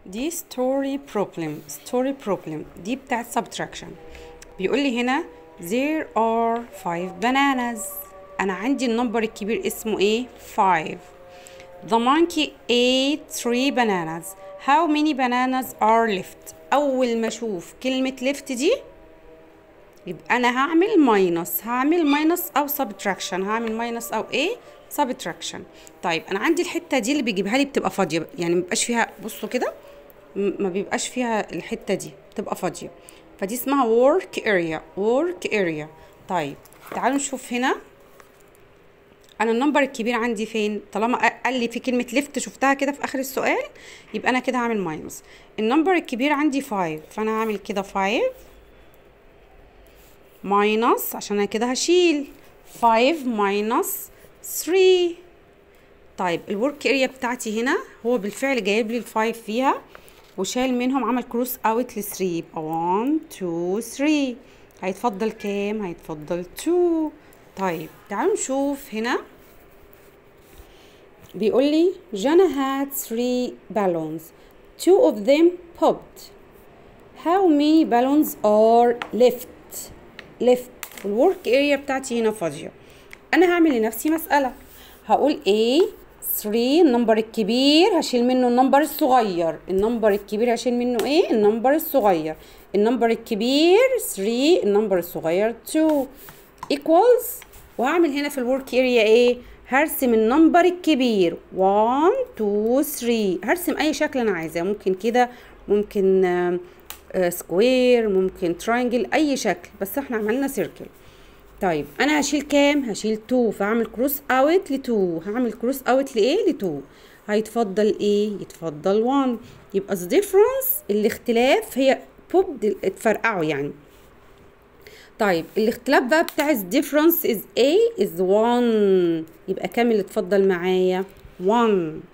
دي story problem story problem دي بتاعت subtraction بيقول لي هنا there are five bananas انا عندي النمبر الكبير اسمه ايه 5 the monkey ate three bananas how many bananas are left اول ما اشوف كلمة left دي يبقى انا هعمل ماينس هعمل ماينس او subtraction هعمل ماينس او ايه subtraction طيب انا عندي الحته دي اللي بيجيبها لي بتبقى فاضيه يعني ما بيبقاش فيها بصوا كده ما بيبقاش فيها الحته دي بتبقى فاضيه فدي اسمها work area work area طيب تعالوا نشوف هنا انا النمبر الكبير عندي فين طالما قال لي في كلمه ليفت شفتها كده في اخر السؤال يبقى انا كده هعمل ماينس النمبر الكبير عندي 5 فانا هعمل كده 5 ماينس عشان انا كده هشيل 5 ماينس 3 طيب الورك اريا بتاعتي هنا هو بالفعل جايب لي الفايف فيها وشال منهم عمل كروس اوت ل 3 يبقى 1 2 3 هيتفضل كام هيتفضل 2 طيب تعالوا نشوف هنا بيقول لي جانا had three balloons two of them popped how many balloons are left left الورك اريا بتاعتي هنا فاضيه انا هعمل لنفسي مساله هقول ايه 3 النمبر الكبير هشيل منه النمبر الصغير النمبر الكبير هشيل منه ايه النمبر الصغير النمبر الكبير 3 النمبر الصغير 2 equals وهعمل هنا في الورك اريا ايه هرسم النمبر الكبير 1 2 3 هرسم اي شكل انا عايزاه ممكن كده ممكن سكوير ممكن تراينجل اي شكل بس احنا عملنا سيركل طيب انا هشيل كام هشيل 2 فهعمل كروس اوت ل 2 هعمل كروس اوت لايه ل 2 هيتفضل ايه يتفضل 1 يبقى the difference الاختلاف هي بوب اتفرقعوا يعني طيب الاختلاف بقى بتاع difference is a is 1 يبقى كام اللي اتفضل معايا 1